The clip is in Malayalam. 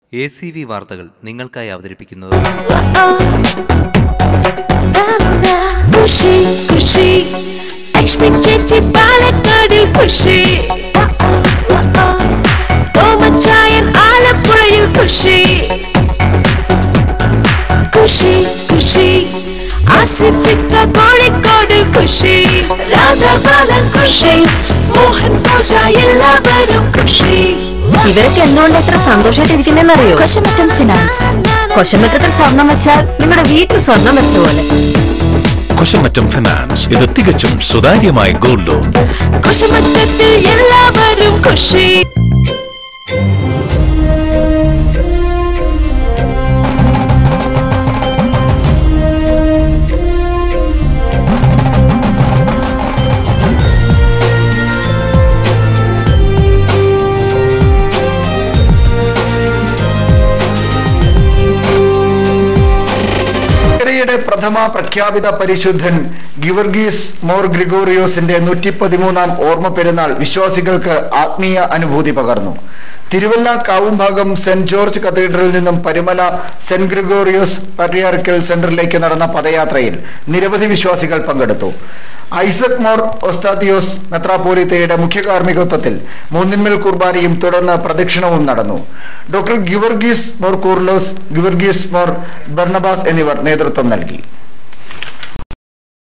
എ സി വി വാർത്തകൾ നിങ്ങൾക്കായി അവതരിപ്പിക്കുന്നത് ಖುಷಿ ಖುಷಿ ಲಕ್ಷ್ಮಿ ಚರ್ಚಿ പാലക്കാടിൽ ಖುಷಿ ഓമച്ചായൻ ആലപ്പുഴയിൽ ಖುಷി ಖುಷി ಖುಷി ആസിഫിക്ക കോഴിക്കോട് ಖುಷി രാധാബാലൻ ಖുഷി മോഹൻ പൂജ എല്ലാവരും ಖുഷി ഇവരൊക്കെ എന്തുകൊണ്ട് എത്ര സന്തോഷമായിട്ടിരിക്കുന്നറിയോ കൊശമറ്റം ഫിനാൻസ് കൊശമറ്റത്തിൽ സ്വർണം വെച്ചാൽ നിങ്ങളുടെ വീട്ടിൽ സ്വർണം വെച്ച പോലെ കുശമറ്റം ഫിനാൻസ് ഇത് തികച്ചും സുതാര്യമായ ഗോൾഡ് ലോൺ കൊശമറ്റത്തിൽ എല്ലാവരും ಖುಷി ഹംഗറിയുടെ പ്രഥമ പ്രഖ്യാപിത പരിശുദ്ധൻ ഗിവർഗീസ് മോർ ഗ്രിഗോറിയോസിന്റെ നൂറ്റി പതിമൂന്നാം ഓർമ്മ പെരുന്നാൾ വിശ്വാസികൾക്ക് ആത്മീയ അനുഭൂതി പകർന്നു തിരുവല്ല കാവുംഭാഗം സെന്റ് ജോർജ് കത്തീഡ്രലിൽ നിന്നും പരുമല സെന്റ് ഗ്രിഗോറിയോസ് പട്രിയാർക്കൽ സെന്ററിലേക്ക് നടന്ന പദയാത്രയിൽ നിരവധി വിശ്വാസികൾ പങ്കെടുത്തു ഐസക് മോർ ഒസ്താത്തിയോസ് മെത്രാപോലിത്തയുടെ മുഖ്യ കാർമ്മികത്വത്തിൽ മൂന്നിന്മേൽ കുർബാനയും തുടർന്ന് പ്രദക്ഷിണവും നടന്നു ഡോക്ടർ ഗിവർഗീസ് മോർ കൂർലോസ് ഗിവർഗീസ് മോർ ബർണബാസ് എന്നിവർ നേതൃത്വം നൽകി